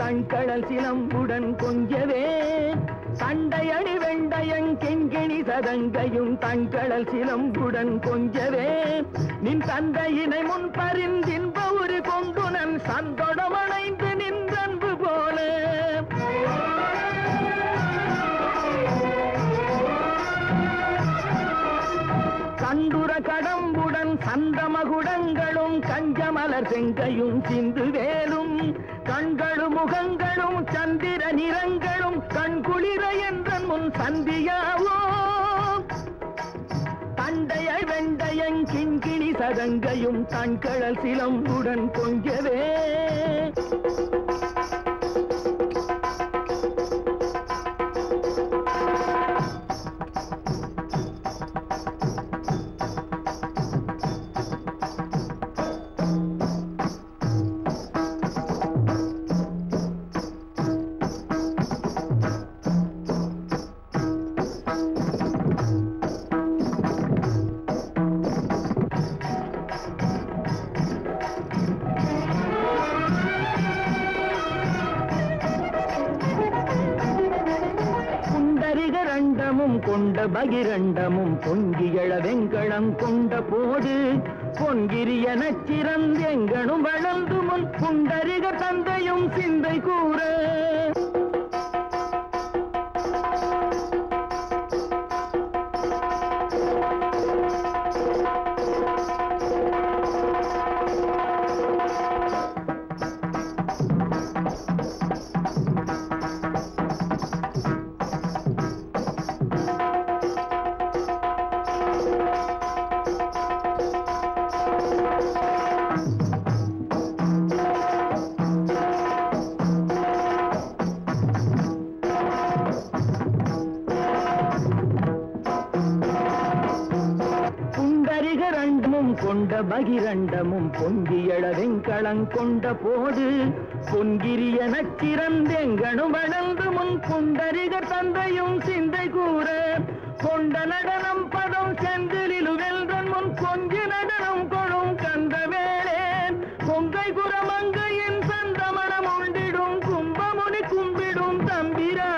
தண்கடல் சிலம்புடன் கொஞ்சவே சண்டையணி வெண்டையங் கெங்கிணி சதங்கையும் தண்கடல் சிலம்புடன் கொஞ்சவே நின் தந்தையினை முன் பரிந்தின்ப ஒரு கொங்குனன் சந்தொடமணைந்து நின்றன்பு போல கண்டுர கடம்புடன் சந்தமகுடங்களும் கஞ்சமலர் செங்கையும் சிந்து வேலும் கண்களும் முகங்களும் சந்திர நிறங்களும் கண்குளிர என்றன் முன் சந்தியாவோ தண்டைய வெண்டையங் கிண்கிணி சதங்கையும் தண்கடல் சிலம்புடன் கொஞ்சவே புண்டரிகரண்டமும் கொண்ட பகிரண்டமும் பொங்கியழ வெங்கடம் கொண்ட போது பொன்கிரிய நச்சிறந்தெங்கனும் வளர்ந்து முன் புண்டரிக தந்தையும் சிந்தை கூற புண்டரிகரண்டமும் கொண்ட பகிரண்டமும் பொங்கியழ வெங்கடம் கொண்ட போது பொன்கிரிய நச்சிறந்தெங்கனும் வளர்ந்து முன் புண்டரிகர் தந்தையும் சிந்தை கூற கொண்ட நடனம் பதம் செந்திலிலு வெல்றன் முன் கொஞ்சி நடனம் கொடும் கந்த வேளேன் கொங்கை குரமங்கையின் சந்தமனம் உண்டிடும் கும்பமுனி கும்பிடும் தம்பிரா